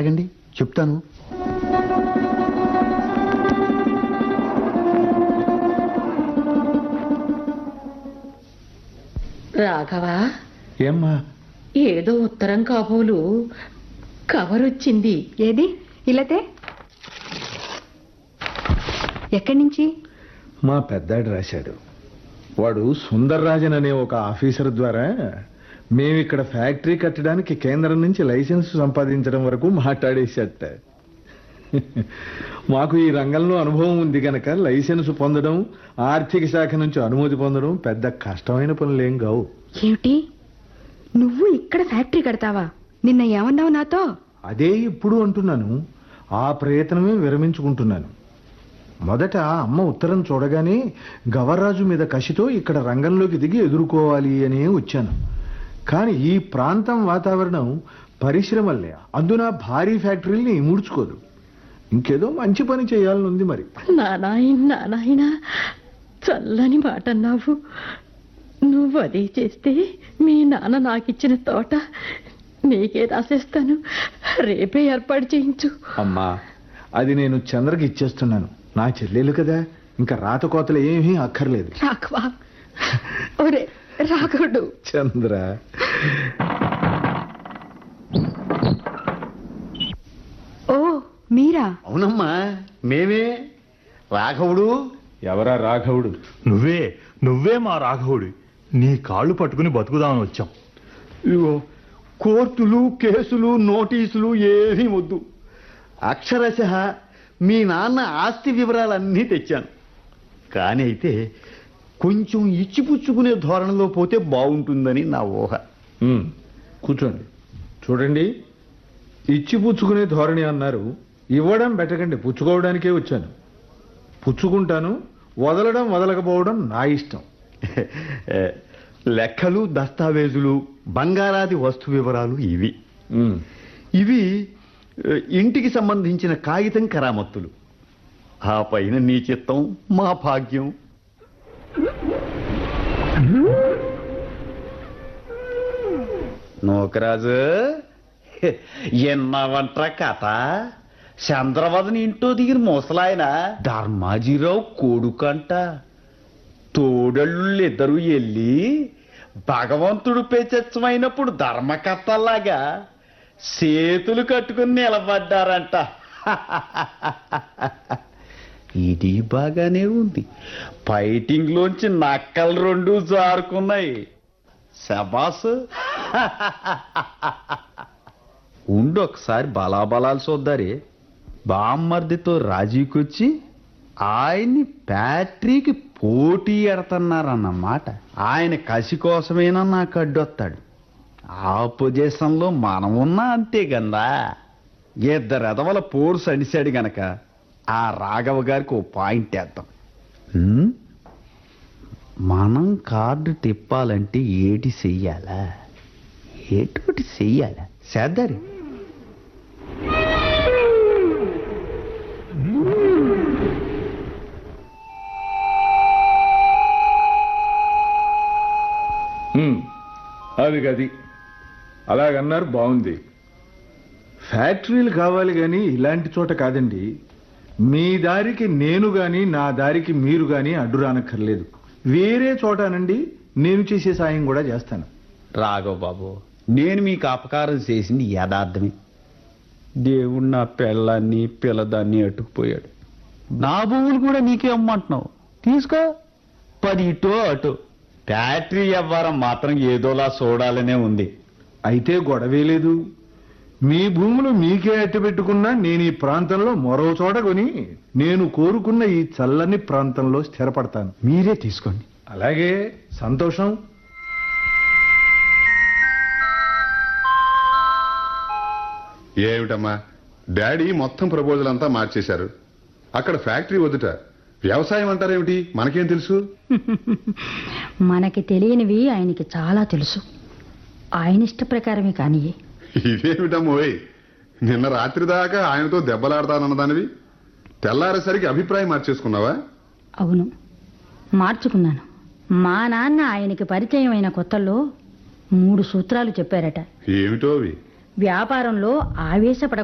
ఆగండి చెప్తాను రాఘవా ఏమ్మా ఏదో ఉత్తరం కాబోలు కవర్ వచ్చింది ఏది ఇల్లతే ఎక్కడి నుంచి మా పెద్దాడు రాశాడు వాడు సుందర్రాజన్ అనే ఒక ఆఫీసర్ ద్వారా మేము ఇక్కడ ఫ్యాక్టరీ కట్టడానికి కేంద్రం నుంచి లైసెన్స్ సంపాదించడం వరకు మాట్లాడేసేట మాకు ఈ రంగంలో అనుభవం ఉంది గనక లైసెన్స్ పొందడం ఆర్థిక శాఖ నుంచి అనుమతి పొందడం పెద్ద కష్టమైన పనులేం కావు ఏమిటి నువ్వు ఇక్కడ ఫ్యాక్టరీ కడతావా నిన్న ఏమన్నావు నాతో అదే ఇప్పుడు అంటున్నాను ఆ ప్రయత్నమే విరమించుకుంటున్నాను మొదట అమ్మ ఉత్తరం చూడగానే గవర్రాజు మీద కసితో ఇక్కడ రంగంలోకి దిగి ఎదుర్కోవాలి అనే వచ్చాను కానీ ఈ ప్రాంతం వాతావరణం పరిశ్రమల్లే అందున భారీ ఫ్యాక్టరీల్ని ఇముడ్చుకోదు ఇంకేదో మంచి పని చేయాలని ఉంది మరి నానాయన నానాయన చల్లని మాట అన్నావు నువ్వు అదే చేస్తే మీ నాన్న నాకిచ్చిన తోట నీకే రాసేస్తాను రేపే ఏర్పాటు చేయించు అమ్మా అది నేను చంద్రకి ఇచ్చేస్తున్నాను నా చెల్లెలు కదా ఇంకా రాత కోతలు ఏమీ అక్కర్లేదు రాఘవా ఒరే రాఘవుడు చంద్ర ఓ మీరా అవునమ్మా మేమే రాఘవుడు ఎవరా రాఘవుడు నువ్వే నువ్వే మా రాఘవుడి నీ కాళ్ళు పట్టుకుని బతుకుదామని వచ్చాం ఇదిగో కోర్టులు కేసులు నోటీసులు ఏమీ వద్దు అక్షరశ మీ నాన్న ఆస్తి వివరాలన్నీ తెచ్చాను కానీ అయితే కొంచెం ఇచ్చిపుచ్చుకునే ధోరణిలో పోతే బాగుంటుందని నా ఊహ ఉమ్, కూర్చోండి చూడండి ఇచ్చి పుచ్చుకునే ధోరణి అన్నారు ఇవ్వడం పెట్టకండి పుచ్చుకోవడానికే వచ్చాను పుచ్చుకుంటాను వదలడం వదలకపోవడం నా ఇష్టం ఏ, లెక్కలు దస్తావేజులు బంగారాది వస్తు వివరాలు ఇవి ఉమ్, ఇవి ఏ, ఇంటికి సంబంధించిన కాగితం కరామత్తులు ఆ పైన నీ చిత్తం మా భాగ్యం నోకరాజు ఎన్నవంట్ర కథ చంద్రవదన ఇంటో దిగిన ముసలాయన ధర్మాజీరావు కొడుకంట తోడళ్ళు ఇద్దరు వెళ్ళి భగవంతుడు పెచ్చమైనప్పుడు ధర్మకర్తలాగా చేతులు కట్టుకుని నిలబడ్డారంట ఇది బాగానే ఉంది ఫైటింగ్ లోంచి నక్కలు రెండు జారుకున్నాయి శబాస్ ఉండు ఒకసారి బలాబలాలు చూద్దారే బామ్మర్దితో రాజీకొచ్చి ఆయన్ని ఫ్యాక్టరీకి పోటీ ఎడతన్నారన్నమాట ఆయన కసి కోసమేనా నాకు అడ్డొస్తాడు ఆ పొజిషన్లో మనం ఉన్నా అంతే గందా ఇద్దరు ఎదవల పోర్స్ అడిశాడు గనక ఆ రాఘవ గారికి ఓ పాయింట్ వేద్దాం హ్మ్? మనం కార్డు తిప్పాలంటే ఏటి చెయ్యాలా ఏటోటి చెయ్యాలా చేద్దారి ఉమ్, అది గది అలాగన్నారు బాగుంది ఫ్యాక్టరీలు కావాలి కానీ ఇలాంటి చోట కాదండి మీ దారికి నేను గాని నా దారికి మీరు గాని అడ్డు రానక్కర్లేదు వేరే చోటనండి నేను చేసే సాయం కూడా చేస్తాను రాఘవ బాబు నేను మీకు అపకారం చేసింది యథార్థమే దేవుడు నా పెళ్ళాన్ని పిల్లదాన్ని అట్టుకుపోయాడు నా భూములు కూడా నీకే అమ్మంటున్నావు తీసుకో పది ఇటో అటు ఫ్యాక్టరీ వ్యవహారం మాత్రం ఏదోలా చూడాలనే ఉంది అయితే గొడవే లేదు మీ భూములు మీకే అట్టి పెట్టుకున్నా నేను ఈ ప్రాంతంలో మరో చోట కొని నేను కోరుకున్న ఈ చల్లని ప్రాంతంలో స్థిరపడతాను మీరే తీసుకోండి అలాగే సంతోషం ఏమిటమ్మా డాడీ మొత్తం ప్రపోజల్ అంతా మార్చేశారు అక్కడ ఫ్యాక్టరీ వద్దుట వ్యవసాయం అంటారేమిటి మనకేం తెలుసు మనకి తెలియనివి ఆయనకి చాలా తెలుసు ఆయన ఇష్ట ప్రకారమే కానీ ఇదేమిటమ్మోయ్ నిన్న రాత్రి దాకా ఆయనతో దెబ్బలాడతానన్నదానివి తెల్లారేసరికి అభిప్రాయం మార్చేసుకున్నావా అవును మార్చుకున్నాను మా నాన్న ఆయనకి పరిచయం అయిన కొత్తల్లో మూడు సూత్రాలు చెప్పారట ఏమిటో అవి వ్యాపారంలో ఆవేశపడ